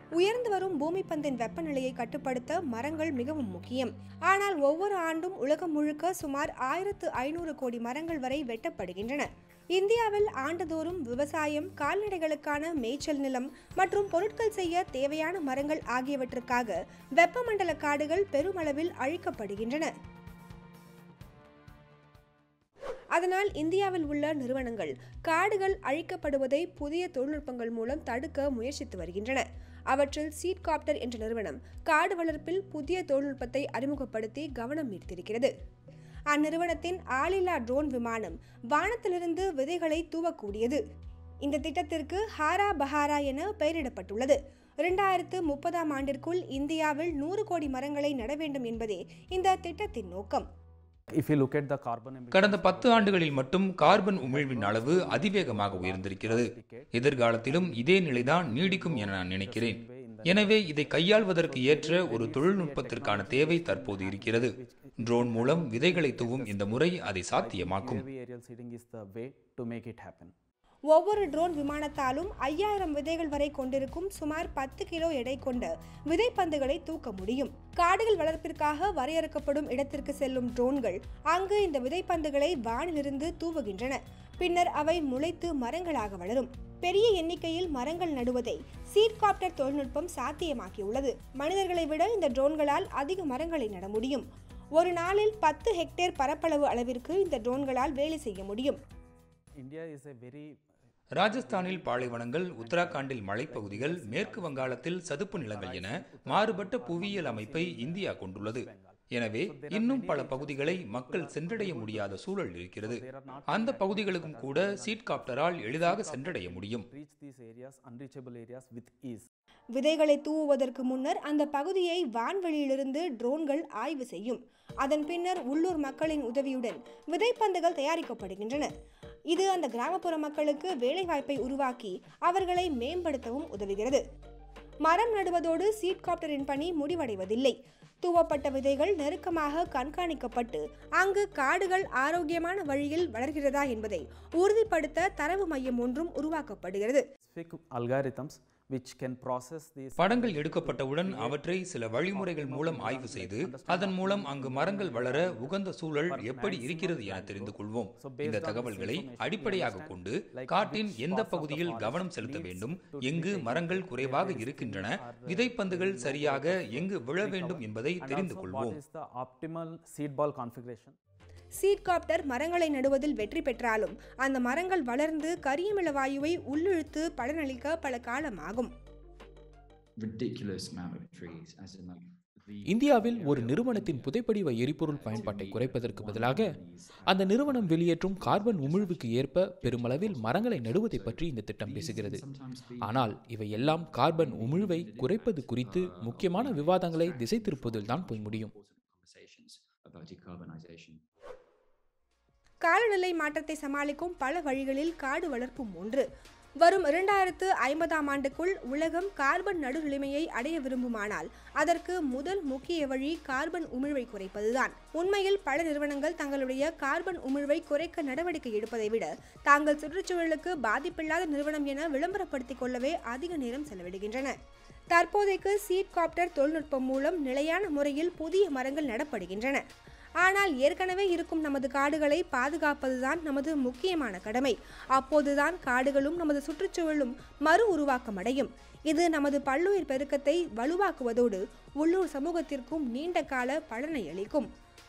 உயர்ந்து வரும் பூமி பந்தின் வெப்பநிலையை கட்டுப்படுத்த மரங்கள் மிகவும் முக்கியம் ஆனால் ஒவ்வொரு ஆண்டும் உலகம் முழுக்க சுமார் ஆயிரத்து ஐநூறு கோடி மரங்கள் வரை வெட்டப்படுகின்றன இந்தியாவில் ஆண்டுதோறும் விவசாயம் கால்நடைகளுக்கான மேய்ச்சல் நிலம் மற்றும் பொருட்கள் செய்ய தேவையான மரங்கள் ஆகியவற்றுக்காக வெப்பமண்டல காடுகள் பெருமளவில் அழிக்கப்படுகின்றன அதனால் இந்தியாவில் உள்ள நிறுவனங்கள் காடுகள் அழிக்கப்படுவதை புதிய தொழில்நுட்பங்கள் மூலம் தடுக்க முயற்சித்து வருகின்றன அவற்றில் சீட்காப்டர் என்ற நிறுவனம் காடு வளர்ப்பில் புதிய தொழில்நுட்பத்தை அறிமுகப்படுத்தி கவனம் ஈர்த்திருக்கிறது அந்நிறுவனத்தின் ஆளில்லா ட்ரோன் விமானம் வானத்திலிருந்து விதைகளை தூவக்கூடியது இந்த திட்டத்திற்கு ஹாரா பஹாரா என பெயரிடப்பட்டுள்ளது இரண்டாயிரத்து முப்பதாம் ஆண்டிற்குள் இந்தியாவில் நூறு கோடி மரங்களை நட வேண்டும் என்பதே இந்த திட்டத்தின் நோக்கம் If you look at the carbon emission கடந்த பத்து ஆண்டுகளில் மட்டும் கார்பன் உமிழ்வின் அளவு அதிவேகமாக உயர்ந்திருக்கிறது எதிர்காலத்திலும் இதே நிலைதான் நீடிக்கும் என நான் நினைக்கிறேன் எனவே இதை கையாள்வதற்கு ஏற்ற ஒரு தொழில்நுட்பத்திற்கான தேவை தற்போது இருக்கிறது ட்ரோன் மூலம் விதைகளை தூவும் இந்த முறை அதை சாத்தியமாக்கும் heavy aerial seeding is the way to make it happen. ஒவ்வொரு ட்ரோன் விமானத்தாலும் ஐயாயிரம் விதைகள் வரை கொண்டிருக்கும் சுமார் பத்து கிலோ எடை கொண்ட விதைப்பந்துகளை தூக்க முடியும் காடுகள் வளர்ப்பிற்காக வரையறுக்கப்படும் இடத்திற்கு செல்லும் ட்ரோன்கள் அங்கு இந்த விதைப்பந்துகளை வானிலிருந்து தூவுகின்றன பின்னர் அவை முளைத்து மரங்களாக வளரும் பெரிய எண்ணிக்கையில் மரங்கள் நடுவதை சீட்காப்டர் தொழில்நுட்பம் சாத்தியமாக்கியுள்ளது மனிதர்களை விட இந்த ட்ரோன்களால் அதிக மரங்களை நட முடியும் ஒரு நாளில் பத்து ஹெக்டேர் பரப்பளவு அளவிற்கு இந்த ட்ரோன்களால் வேலை செய்ய முடியும் India is a very ராஜஸ்தானில் பாலைவனங்கள் உத்தராகண்டில் மலைப்பகுதிகள் மேற்கு வங்காளத்தில் சதுப்பு நிலங்கள் என மாறுபட்ட புவியியல் அமைப்பை இந்தியா கொண்டுள்ளது எனவே இன்னும் பல பகுதிகளை மக்கள் சென்றடைய முடியாத சூழல் இருக்கிறது அந்த பகுதிகளுக்கும் கூட சீட்காப்டரால் எளிதாக சென்றடைய முடியும் reach these areas, unreachable areas with ease. விதைகளை தூவுவதற்கு முன்னர் அந்த பகுதியை வான்வெளியிலிருந்து ட்ரோன்கள் ஆய்வு செய்யும் அதன் பின்னர் உள்ளூர் மக்களின் உதவியுடன் விதைப்பந்துகள் தயாரிக்கப்படுகின்றன இது அந்த கிராமப்புற மக்களுக்கு வேலைவாய்ப்பை உருவாக்கி அவர்களை மேம்படுத்தவும் உதவுகிறது மரம் நடுவதோடு சீட்காப்டரின் பணி முடிவடைவதில்லை தூவப்பட்ட விதைகள் நெருக்கமாக கண்காணிக்கப்பட்டு அங்கு காடுகள் ஆரோக்கியமான வழியில் வளர்கிறதா என்பதை உறுதிப்படுத்த தரவு மையம் ஒன்றும் உருவாக்கப்படுகிறது Specific algorithms which can process these படங்கள் எடுக்கப்பட்டவுடன் அவற்றை சில வழிமுறைகள் மூலம் ஆய்வு செய்து அதன் மூலம் அங்கு மரங்கள் வளர உகந்த சூழல் எப்படி இருக்கிறது என தெரிந்து கொள்வோம் இந்த தகவல்களை அடிப்படையாக கொண்டு காட்டின் எந்த பகுதியில் கவனம் செலுத்த வேண்டும் எங்கு மரங்கள் குறைவாக இருக்கின்றன விதைப்பந்துகள் சரியாக எங்கு விழ வேண்டும் என்பதை and தெரிந்து also கொள்வோம் what is the optimal seed ball configuration. சீட்காப்டர் மரங்களை நடுவதில் வெற்றி பெற்றாலும் அந்த மரங்கள் வளர்ந்து கரியமில வாயுவை உள்ளிழுத்து பலனளிக்க பல காலம் ஆகும் ridiculous amount of trees, as in like the இந்தியாவில் ஒரு நிறுவனத்தின் புதைப்படிவ எரிபொருள் பயன்பாட்டை குறைப்பதற்கு பதிலாக அந்த நிறுவனம் வெளியேற்றும் கார்பன் உமிழ்வுக்கு ஏற்ப பெருமளவில் மரங்களை நடுவதை பற்றி இந்த திட்டம் பேசுகிறது ஆனால் இவை எல்லாம் கார்பன் உமிழ்வை குறைப்பது குறித்து முக்கியமான விவாதங்களை திசை திருப்புவதில் தான் போய் முடியும் conversations about decarbonisation. காலநிலை மாற்றத்தை சமாளிக்கும் பல வழிகளில் காடு வளர்ப்பும் ஒன்று வரும் இரண்டாயிரத்து ஐம்பதாம் ஆண்டுக்குள் உலகம் கார்பன் நடுநிலைமையை அடைய விரும்புமானால் அதற்கு முதல் முக்கிய வழி கார்பன் உமிழ்வை குறைப்பதுதான் உண்மையில் பல நிறுவனங்கள் தங்களுடைய கார்பன் உமிழ்வை குறைக்க நடவடிக்கை எடுப்பதை விட தாங்கள் சுற்றுச்சூழலுக்கு பாதிப்பில்லாத நிறுவனம் என விளம்பரப்படுத்திக் கொள்ளவே அதிக நேரம் செலவிடுகின்றன தற்போதைக்கு சீட்காப்டர் தொழில்நுட்பம் மூலம் நிலையான முறையில் புதிய மரங்கள் நடப்படுகின்றன ஆனால் ஏற்கனவே இருக்கும் நமது காடுகளை பாதுகாப்பதுதான் நமது முக்கியமான கடமை அப்போதுதான் காடுகளும் நமது சுற்றுச்சூழலும் மறு உருவாக்கம் அடையும் இது நமது பல்லுயிர் பெருக்கத்தை வலுவாக்குவதோடு உள்ளூர் சமூகத்திற்கும் நீண்ட கால பலனை அளிக்கும்